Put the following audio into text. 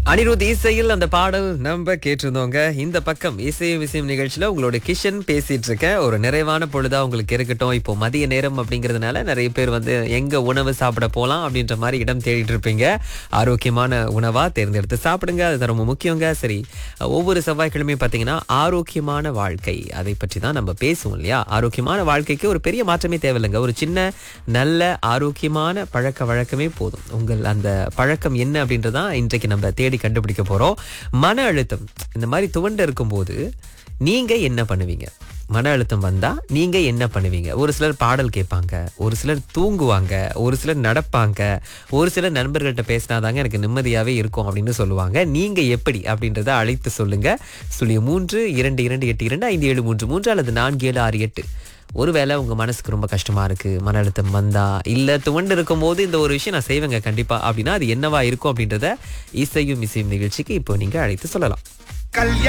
அனிருத் இசையில் அந்த பாடல் நம்ம கேட்டிருந்தோங்க இந்த பக்கம் இசையும் விஷயம் நிகழ்ச்சியில உங்களோட கிஷன் பேசிட்டு இருக்கேன் ஒரு நிறைவான பொழுதா உங்களுக்கு இருக்கட்டும் இப்போ மதிய நேரம் அப்படிங்கறதுனால நிறைய பேர் வந்து எங்க உணவு சாப்பிட போலாம் அப்படின்ற மாதிரி இடம் தேடிட்டு இருப்பீங்க ஆரோக்கியமான உணவா தேர்ந்தெடுத்து சாப்பிடுங்க அது ரொம்ப முக்கியங்க சரி ஒவ்வொரு செவ்வாய்க்கிழமையும் பாத்தீங்கன்னா ஆரோக்கியமான வாழ்க்கை அதை பற்றி தான் நம்ம பேசுவோம் இல்லையா ஆரோக்கியமான வாழ்க்கைக்கு ஒரு பெரிய மாற்றமே தேவையில்லைங்க ஒரு சின்ன நல்ல ஆரோக்கியமான பழக்க வழக்கமே போதும் உங்கள் அந்த பழக்கம் என்ன அப்படின்றதான் இன்றைக்கு நம்ம தேடி கண்டுபிடிக்க போறோம் மன அழுத்தம் இந்த மாதிரி துவண்டு இருக்கும்போது நீங்க என்ன பண்ணுவீங்க மன அழுத்தம் வந்தா நீங்க என்ன பண்ணுவீங்க ஒரு சிலர் பாடல் கேட்பாங்க ஒரு சிலர் தூங்குவாங்க ஒரு சிலர் நடப்பாங்க ஒரு சிலர் நண்பர்கள்ட்ட பேசினாதாங்க எனக்கு நிம்மதியாவே இருக்கும் அப்படின்னு சொல்லுவாங்க நீங்க எப்படி அப்படின்றத அழைத்து சொல்லுங்க சுழிய மூன்று இரண்டு இரண்டு எட்டு இரண்டு ஐந்து ஏழு மூன்று மூன்று அல்லது நான்கு ஏழு ஆறு எட்டு ஒருவேளை உங்க மனசுக்கு ரொம்ப கஷ்டமா இருக்கு மன அழுத்தம் வந்தா இல்ல துவண்டு இருக்கும் போது இந்த ஒரு விஷயம் நான் செய்வேங்க கண்டிப்பா அப்படின்னா அது என்னவா இருக்கும் அப்படின்றத இசையும் இசையும் நிகழ்ச்சிக்கு இப்போ நீங்க அழைத்து சொல்லலாம் கல்யாண